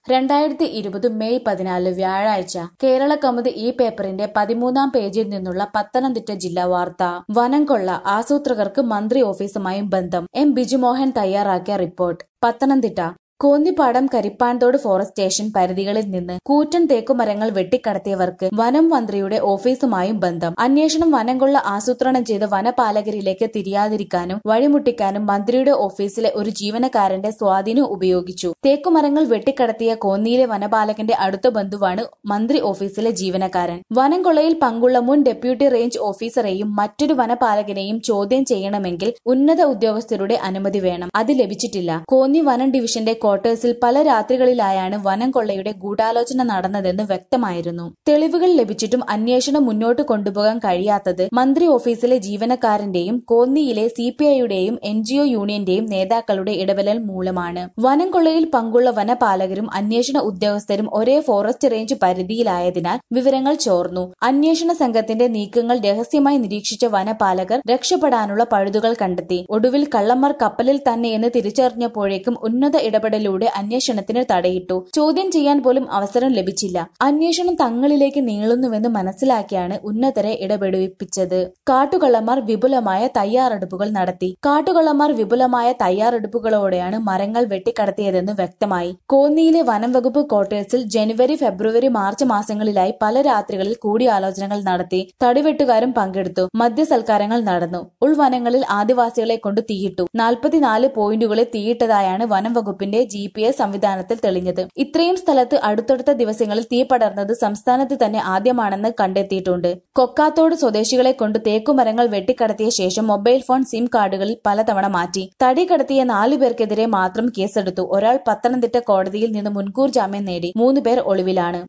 രണ്ടായിരത്തി ഇരുപത് മെയ് പതിനാല് വ്യാഴാഴ്ച കേരള കൗമുദി ഈ പേപ്പറിന്റെ പതിമൂന്നാം പേജിൽ നിന്നുള്ള പത്തനംതിട്ട ജില്ലാ വാർത്ത വനം കൊള്ള ആസൂത്രകർക്ക് മന്ത്രി ഓഫീസുമായും ബന്ധം എം ബിജുമോഹൻ തയ്യാറാക്കിയ report Pathanamthitta Konnippadam Karippanthodu forest station പരിധികളിൽ നിന്ന് കൂറ്റൻ തേക്കുമരങ്ങൾ വെട്ടിക്കടത്തിയവർക്ക് വനം മന്ത്രിയുടെ ഓഫീസുമായും ബന്ധം അന്വേഷണം വനം കൊള്ള ആസൂത്രണം ചെയ്ത് വനപാലകരിലേക്ക് തിരിയാതിരിക്കാനും വഴിമുട്ടിക്കാനും മന്ത്രിയുടെ ഓഫീസിലെ ഒരു ജീവനക്കാരന്റെ സ്വാധീനം ഉപയോഗിച്ചു തേക്കുമരങ്ങൾ വെട്ടിക്കടത്തിയ കോന്നിയിലെ വനപാലകന്റെ അടുത്ത ബന്ധുവാണ് മന്ത്രി ഓഫീസിലെ ജീവനക്കാരൻ വനം കൊള്ളയിൽ പങ്കുള്ള മുൻ ഡെപ്യൂട്ടി റേഞ്ച് ഓഫീസറെയും മറ്റൊരു വനപാലകനെയും ചോദ്യം ചെയ്യണമെങ്കിൽ ഉന്നത ഉദ്യോഗസ്ഥരുടെ അനുമതി വേണം അത് ലഭിച്ചിട്ടില്ല കോന്നി വനം ഡിവിഷന്റെ ക്വാർട്ടേഴ്സിൽ പല രാത്രികളിലായാണ് വനം കൊള്ളയുടെ ഗൂഢാലോചന നടന്നതെന്ന് വ്യക്തമായിരുന്നു തെളിവുകൾ ലഭിച്ചിട്ടും അന്വേഷണം മുന്നോട്ട് കൊണ്ടുപോകാൻ കഴിയാത്തത് മന്ത്രി ഓഫീസിലെ ജീവനക്കാരന്റെയും കോന്നിയിലെ സി പി ഐയുടെയും എൻ ജി ഒ യൂണിയന്റെയും നേതാക്കളുടെ ഇടപെടൽ മൂലമാണ് വനം കൊള്ളയിൽ പങ്കുള്ള വനപാലകരും അന്വേഷണ ഉദ്യോഗസ്ഥരും ഒരേ ഫോറസ്റ്റ് റേഞ്ച് പരിധിയിലായതിനാൽ വിവരങ്ങൾ ചോർന്നു അന്വേഷണ സംഘത്തിന്റെ നീക്കങ്ങൾ രഹസ്യമായി നിരീക്ഷിച്ച വനപാലകർ രക്ഷപ്പെടാനുള്ള പഴുതുകൾ കണ്ടെത്തി ഒടുവിൽ കള്ളന്മാർ കപ്പലിൽ തന്നെയെന്ന് തിരിച്ചറിഞ്ഞപ്പോഴേക്കും ഉന്നത ഇടപെടലിലൂടെ അന്വേഷണത്തിന് തടയിട്ടു ചോദ്യം ചെയ്യാൻ പോലും അവസരം ലഭിച്ചില്ല അന്വേഷണം തങ്ങളിലേക്ക് നീളുന്നുവെന്ന് മനസ്സിലാക്കിയാണ് ഉന്നതരെ ഇടപെടുവിപ്പിച്ചത് കാട്ടുകള്ളന്മാർ വിപുലമായ തയ്യാറെടുപ്പുകൾ നടത്തി കാട്ടുകള്ളന്മാർ വിപുലമായ തയ്യാറെടുപ്പുകളോടെയാണ് മരങ്ങൾ വെട്ടിക്കടത്തിയതെന്ന് വ്യക്തമായി കോന്നിയിലെ വനം വകുപ്പ് ക്വാർട്ടേഴ്സിൽ ജനുവരി ഫെബ്രുവരി മാർച്ച് മാസങ്ങളിലായി പല രാത്രികളിൽ കൂടിയാലോചനകൾ നടത്തി തടിവെട്ടുകാരും പങ്കെടുത്തു മദ്യസൽക്കാരങ്ങൾ നടന്നു ഉൾവനങ്ങളിൽ ആദിവാസികളെ കൊണ്ട് തീയിട്ടു നാൽപ്പത്തിനാല് പോയിന്റുകളിൽ തീയിട്ടതായാണ് വനം വകുപ്പിന്റെ ജി പി എസ് സംവിധാനത്തിൽ തെളിഞ്ഞത് ഇത്രയും സ്ഥലത്ത് അടുത്തടുത്ത ദിവസങ്ങളിൽ തീ പടർന്നത് സംസ്ഥാനത്ത് തന്നെ ആദ്യമാണെന്ന് കണ്ടെത്തിയിട്ടുണ്ട് കൊക്കാത്തോട് സ്വദേശികളെ കൊണ്ട് തേക്കുമരങ്ങൾ വെട്ടിക്കടത്തിയ ശേഷം മൊബൈൽ ഫോൺ സിം കാർഡുകളിൽ പലതവണ മാറ്റി തടി കടത്തിയ നാലു പേർക്കെതിരെ മാത്രം കേസെടുത്തു ഒരാൾ പത്തനംതിട്ട കോടതിയിൽ നിന്ന് മുൻകൂർ ജാമ്യം നേടി മൂന്ന് പേർ ഒളിവിലാണ്